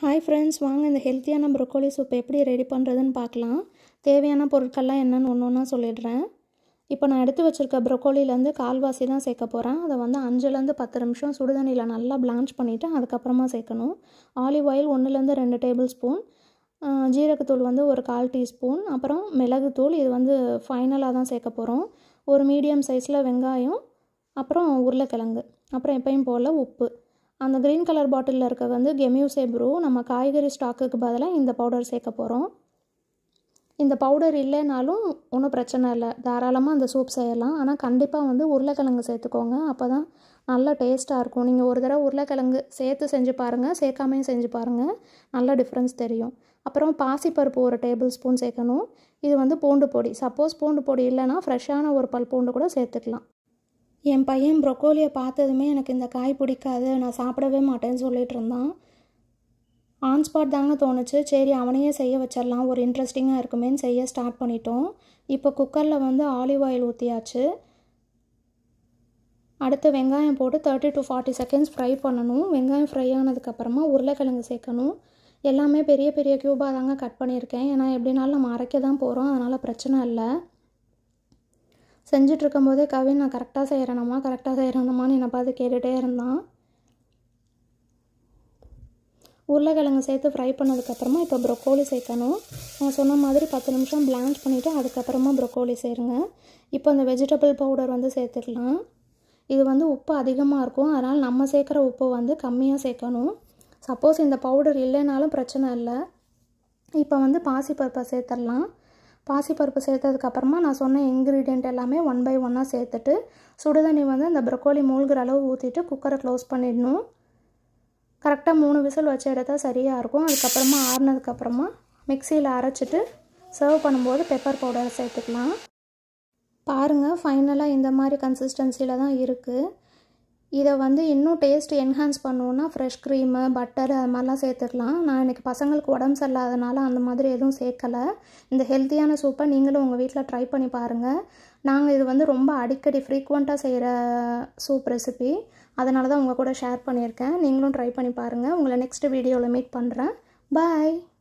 hi friends வாங்க இந்த ஹெல்த்தியான ப்ரொக்கோலி சூப் எப்படி ரெடி பண்ணுறதுன்னு பார்க்கலாம் தேவையான பொருட்கள்லாம் என்னென்னு ஒன்று ஒன்றா சொல்லிடுறேன் இப்போ நான் எடுத்து வச்சுருக்க ப்ரொக்கோலிலேருந்து கால்வாசி தான் சேர்க்க போகிறேன் அதை வந்து அஞ்சுலேருந்து பத்து நிமிஷம் சுடுதண்ணியில் நல்லா பிளான்ச் பண்ணிவிட்டு அதுக்கப்புறமா சேர்க்கணும் ஆலிவ் ஆயில் ஒன்றுலேருந்து ரெண்டு டேபிள் ஸ்பூன் ஜீரகத்தூள் வந்து ஒரு கால் டீஸ்பூன் அப்புறம் மிளகுத்தூள் இது வந்து ஃபைனலாக தான் சேர்க்க போகிறோம் ஒரு மீடியம் சைஸில் வெங்காயம் அப்புறம் உருளைக்கிழங்கு அப்புறம் எப்பயும் போல் உப்பு அந்த க்ரீன் கலர் பாட்டிலில் இருக்க வந்து கெமியூசே ப்ரூ நம்ம காய்கறி ஸ்டாக்குக்கு பதிலாக இந்த பவுடர் சேர்க்க போகிறோம் இந்த பவுடர் இல்லைனாலும் ஒன்றும் பிரச்சனை இல்லை தாராளமாக அந்த சூப் செய்யலாம் ஆனால் கண்டிப்பாக வந்து உருளைக்கிழங்கு சேர்த்துக்கோங்க அப்போ தான் நல்ல டேஸ்ட்டாக இருக்கும் நீங்கள் ஒரு தடவை உருளைக்கிழங்கு சேர்த்து செஞ்சு பாருங்கள் சேர்க்காமையும் செஞ்சு பாருங்கள் நல்ல டிஃப்ரென்ஸ் தெரியும் அப்புறம் பாசிப்பருப்பு ஒரு டேபிள் ஸ்பூன் சேர்க்கணும் இது வந்து பூண்டு பொடி சப்போஸ் பூண்டு பொடி இல்லைன்னா ஃப்ரெஷ்ஷான ஒரு பல் பூண்டு கூட சேர்த்துக்கலாம் என் பையன் ப்ரொக்கோலியை பார்த்ததுமே எனக்கு இந்த காய் பிடிக்காது நான் சாப்பிடவே மாட்டேன்னு சொல்லிட்டு இருந்தான் ஆன் ஸ்பாட் தாங்க தோணுச்சு சரி அவனையே செய்ய வச்சிடலாம் ஒரு இன்ட்ரெஸ்டிங்காக இருக்குமேன்னு செய்ய ஸ்டார்ட் பண்ணிட்டோம் இப்போ குக்கரில் வந்து ஆலிவ் ஆயில் ஊற்றியாச்சு அடுத்து வெங்காயம் போட்டு thirty to forty seconds fry பண்ணணும் வெங்காயம் ஃப்ரை ஆனதுக்கப்புறமா உருளைக்கிழங்கு சேர்க்கணும் எல்லாமே பெரிய பெரிய க்யூபாக தாங்க கட் பண்ணியிருக்கேன் ஏன்னா எப்படினாலும் நம்ம அரைக்க தான் போகிறோம் அதனால் பிரச்சனை இல்லை செஞ்சிட்ருக்கும் போதே கவின் நான் கரெக்டாக செய்கிறேனம்மா கரெக்டாக செய்கிறேனம்மான்னு என்னை பார்த்து கேட்டுகிட்டே இருந்தான் உருளைக்கிழங்கு சேர்த்து ஃப்ரை பண்ணதுக்கப்புறமா இப்போ ப்ரொக்கோலி சேர்க்கணும் நான் சொன்ன மாதிரி பத்து நிமிஷம் பிளான்ச் பண்ணிவிட்டு அதுக்கப்புறமா ப்ரொக்கோலி சேருங்க இப்போ அந்த வெஜிடபிள் பவுடர் வந்து சேர்த்துக்கலாம் இது வந்து உப்பு அதிகமாக இருக்கும் அதனால் நம்ம சேர்க்குற உப்பு வந்து கம்மியாக சேர்க்கணும் சப்போஸ் இந்த பவுடர் இல்லைனாலும் பிரச்சனை இல்லை இப்போ வந்து பாசிப்பருப்பை சேர்த்துடலாம் பாசிப்பருப்பு சேர்த்ததுக்கப்புறமா நான் சொன்ன இன்க்ரீடியண்ட் எல்லாமே ஒன் பை ஒன்னாக சேர்த்துட்டு சுடுதண்ணி வந்து அந்த ப்ரொக்கோலி மூழ்கிற அளவு ஊற்றிட்டு குக்கரை க்ளோஸ் பண்ணிடணும் கரெக்டாக மூணு விசில் வச்சு எடுத்தால் சரியாக இருக்கும் அதுக்கப்புறமா ஆறுனதுக்கப்புறமா மிக்சியில் அரைச்சிட்டு சர்வ் பண்ணும்போது பெப்பர் பவுடர் சேர்த்துக்கலாம் பாருங்கள் ஃபைனலாக இந்த மாதிரி கன்சிஸ்டன்சியில் தான் இருக்குது இதை வந்து இன்னும் டேஸ்ட் என்ஹான்ஸ் பண்ணணுன்னா ஃப்ரெஷ் க்ரீமு பட்டர் அது மாதிரிலாம் சேர்த்துக்கலாம் நான் எனக்கு பசங்களுக்கு உடம்பு சரியில்லாதனால அந்த மாதிரி எதுவும் சேர்க்கலை இந்த ஹெல்த்தியான சூப்பை நீங்களும் உங்கள் வீட்டில் ட்ரை பண்ணி பாருங்கள் நாங்கள் இது வந்து ரொம்ப அடிக்கடி ஃப்ரீக்வெண்ட்டாக செய்கிற சூப் ரெசிபி அதனால தான் உங்கள் கூட ஷேர் பண்ணியிருக்கேன் நீங்களும் ட்ரை பண்ணி பாருங்கள் உங்களை நெக்ஸ்ட் வீடியோவில் மீட் பண்ணுறேன் பாய்